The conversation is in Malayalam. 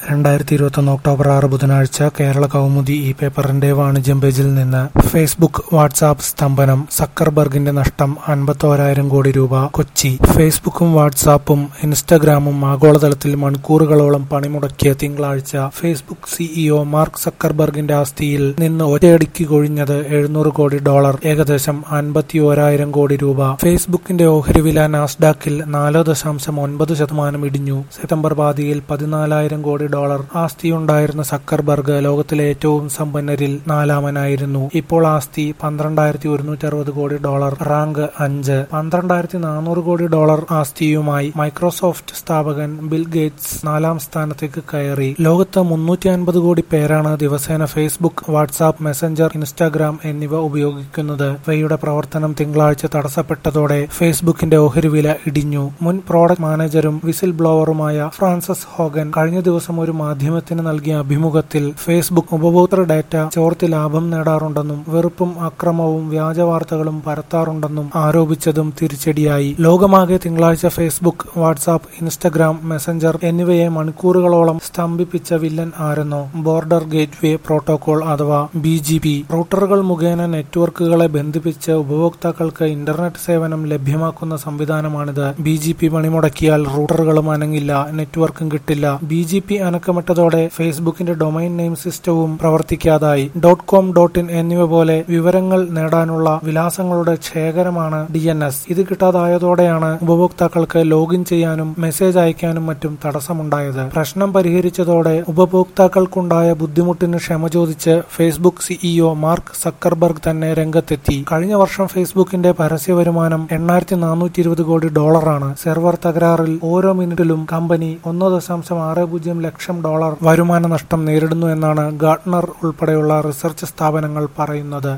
രണ്ടായിരത്തി ഇരുപത്തൊന്ന് ഒക്ടോബർ ആറ് ബുധനാഴ്ച കേരള കൗമുദി ഈ പേപ്പറിന്റെ വാണിജ്യം പേജിൽ നിന്ന് ഫേസ്ബുക്ക് വാട്സാപ്പ് സ്തംഭനം സക്കർബർഗിന്റെ നഷ്ടം അൻപത്തോരായിരം കോടി രൂപ കൊച്ചി ഫേസ്ബുക്കും വാട്സാപ്പും ഇൻസ്റ്റഗ്രാമും ആഗോളതലത്തിൽ മണിക്കൂറുകളോളം പണിമുടക്കിയ തിങ്കളാഴ്ച ഫേസ്ബുക്ക് സിഇഒ മാർക്ക് സക്കർബർഗിന്റെ ആസ്തിയിൽ നിന്ന് ഒറ്റയടിക്ക് കൊഴിഞ്ഞത് എഴുന്നൂറ് കോടി ഡോളർ ഏകദേശം അൻപത്തി ഓരായിരം കോടി രൂപ ഫേസ്ബുക്കിന്റെ ഓഹരി വില നാസ്ഡാക്കിൽ നാല് ദശാംശം ഒൻപത് ശതമാനം ഇടിഞ്ഞു സെപ്റ്റംബർ പാതിയിൽ പതിനാലായിരം കോടി ഡോളർ ആസ്തിയുണ്ടായിരുന്ന സക്കർബർഗ് ലോകത്തിലെ ഏറ്റവും സമ്പന്നരിൽ നാലാമനായിരുന്നു ഇപ്പോൾ ആസ്തി പന്ത്രണ്ടായിരത്തി ഒരുന്നൂറ്റി അറുപത് കോടി ഡോളർ റാങ്ക് അഞ്ച് പന്ത്രണ്ടായിരത്തി നാനൂറ് കോടി ഡോളർ ആസ്തിയുമായി മൈക്രോസോഫ്റ്റ് സ്ഥാപകൻ ബിൽ ഗേറ്റ്സ് നാലാം സ്ഥാനത്തേക്ക് കയറി ലോകത്ത് മുന്നൂറ്റി അൻപത് കോടി പേരാണ് ദിവസേന ഫേസ്ബുക്ക് വാട്സാപ്പ് മെസഞ്ചർ ഇൻസ്റ്റാഗ്രാം എന്നിവ ഉപയോഗിക്കുന്നത് ഇവയുടെ പ്രവർത്തനം തിങ്കളാഴ്ച തടസ്സപ്പെട്ടതോടെ ഫേസ്ബുക്കിന്റെ ഓഹരി വില ഇടിഞ്ഞു മുൻ പ്രോഡക്റ്റ് മാനേജരും വിസിൽ ബ്ലോവറുമായ ഫ്രാൻസിസ് ഹോഗൻ കഴിഞ്ഞ ദിവസം ഒരു മാധ്യമത്തിന് നൽകിയ അഭിമുഖത്തിൽ ഫേസ്ബുക്ക് ഉപഭോക്തൃ ഡാറ്റ ചോർത്തി ലാഭം നേടാറുണ്ടെന്നും വെറുപ്പും അക്രമവും വ്യാജ വാർത്തകളും പരത്താറുണ്ടെന്നും ആരോപിച്ചതും തിരിച്ചടിയായി ലോകമാകെ തിങ്കളാഴ്ച ഫേസ്ബുക്ക് വാട്സാപ്പ് ഇൻസ്റ്റഗ്രാം മെസഞ്ചർ എന്നിവയെ മണിക്കൂറുകളോളം സ്തംഭിപ്പിച്ച വില്ലൻ ആരെന്നോ ബോർഡർ ഗേറ്റ്വേ പ്രോട്ടോകോൾ അഥവാ ബി ജി പി റൂട്ടറുകൾ മുഖേന നെറ്റ്വർക്കുകളെ ബന്ധിപ്പിച്ച് ഉപഭോക്താക്കൾക്ക് ഇന്റർനെറ്റ് സേവനം ലഭ്യമാക്കുന്ന സംവിധാനമാണിത് ബി ജി പി പണിമുടക്കിയാൽ റൂട്ടറുകളും അനങ്ങില്ല നെറ്റ്വർക്കും കിട്ടില്ല ബി ജി പി അനക്കമിട്ടതോടെ ഫേസ്ബുക്കിന്റെ ഡൊമൈൻ നെയിം സിസ്റ്റവും പ്രവർത്തിക്കാതായി ഡോട്ട് കോം ഡോട്ട് ഇൻ എന്നിവ പോലെ വിവരങ്ങൾ നേടാനുള്ള വിലാസങ്ങളുടെ ശേഖരമാണ് ഡി എൻ എസ് ഇത് കിട്ടാതായതോടെയാണ് ഉപഭോക്താക്കൾക്ക് ലോഗിൻ ചെയ്യാനും മെസ്സേജ് അയക്കാനും മറ്റും തടസ്സമുണ്ടായത് പ്രശ്നം പരിഹരിച്ചതോടെ ഉപഭോക്താക്കൾക്കുണ്ടായ ബുദ്ധിമുട്ടിന് ക്ഷമ ചോദിച്ച് ഫേസ്ബുക്ക് സിഇഒ മാർക്ക് സക്കർബർഗ് തന്നെ രംഗത്തെത്തി കഴിഞ്ഞ വർഷം ഫേസ്ബുക്കിന്റെ പരസ്യ വരുമാനം എണ്ണായിരത്തി നാനൂറ്റി ഇരുപത് കോടി ഡോളറാണ് സെർവർ തകരാറിൽ ഓരോ മിനിറ്റിലും കമ്പനി ഒന്ന് ദശാംശം ആറ് പൂജ്യം ലക്ഷം ഡോളർ വരുമാന നഷ്ടം നേരിടുന്നു എന്നാണ് ഗാർട്ട്നർ ഉൾപ്പെടെയുള്ള റിസർച്ച് സ്ഥാപനങ്ങൾ പറയുന്നത്